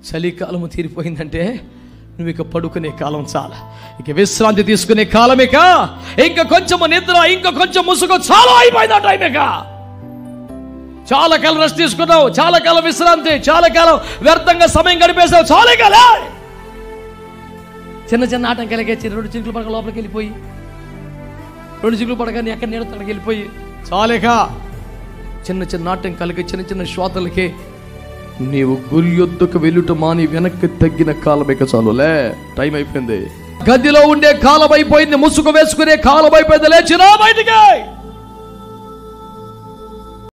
చలికాలము తీరిపోయిందంటే నువ్వు ఇక పడుకునే కాలం చాలా ఇక విశ్రాంతి తీసుకునే కాలం ఇక ఇంకా కొంచెం నిద్ర ఇంకా కొంచెం ముసుగు చాలా అయిపోయింది ఆ టైం ఇక చాలా కాలం రెస్ట్ తీసుకున్నావు చాలా కాలం విశ్రాంతి చాలా కాలం వ్యర్థంగా సమయం గడిపేసావు చాలా కాలే చిన్న చిన్న ఆటంకాలకే చిన్న రెండు చినుకులు పడక లోపలికి వెళ్ళిపోయి రెండు చినుకులు పడగానే ఎక్కడ నీడ తనకి వెళ్ళిపోయి చాలేక చిన్న చిన్న ఆటంకాలకి చిన్న చిన్న శ్వాతలకి నీవు గురి యొద్దకు వెళ్ళుట మాని వెనక్కి తగ్గిన కాలం ఇక చాలులే టైం అయిపోయింది గదిలో ఉండే కాలం అయిపోయింది ముసుగు వేసుకునే కాలం అయిపోయింది లేచిరా బయటికి